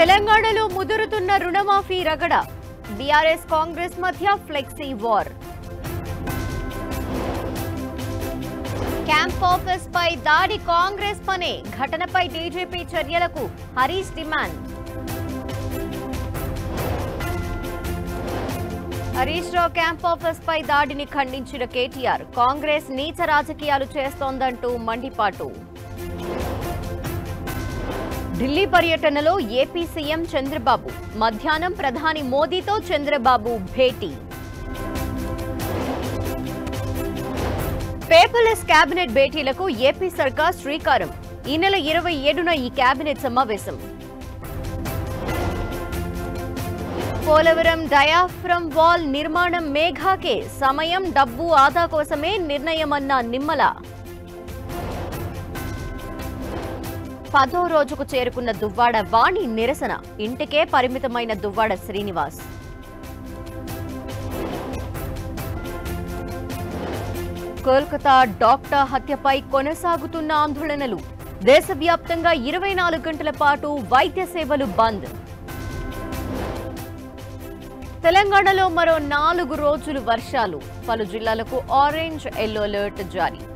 తెలంగాణలో ముదురుతున్న రుణమాఫీ రగడ బీఆర్ఎస్ కాంగ్రెస్ మధ్య ఫ్లెక్సీ వార్ క్యాంప్ ఆఫీస్ పై దాడి కాంగ్రెస్ పనే ఘటనపై డీజీపీ చర్యలకు Harish demand Harish Rao camp office పై దాడిని ఖండించిన కేటీఆర్ కాంగ్రెస్ నీచ రాజకీయాలు చేస్తోందంటూ మండిపాటు ఢిల్లీ పర్యటనలో ఏపీ సీఎం చంద్రబాబు మధ్యాహ్నం ప్రధాని మోదీతో చంద్రబాబు భేటీ పేపర్లెస్ కేబినెట్ భేటీలకు ఏపీ సర్కార్ శ్రీకారం ఈ నెల ఇరవై ఏడున ఈ కేబినెట్ సమావేశం పోలవరం డయాఫ్రమ్ వాల్ నిర్మాణం మేఘాకే సమయం డబ్బు ఆదా కోసమే నిర్ణయమన్న నిమ్మల పదో రోజుకు చేరుకున్న దువ్వాడ వాణి నిరసన ఇంటికే పరిమితమైన దువ్వాడ శ్రీనివాస్ కోల్కతా డాక్టర్ హత్యపై కొనసాగుతున్న ఆందోళనలు దేశవ్యాప్తంగా ఇరవై నాలుగు గంటల పాటు వైద్య సేవలు బంద్ తెలంగాణలో మరో నాలుగు రోజులు వర్షాలు పలు జిల్లాలకు ఆరెంజ్ ఎల్లో అలర్ట్ జారీ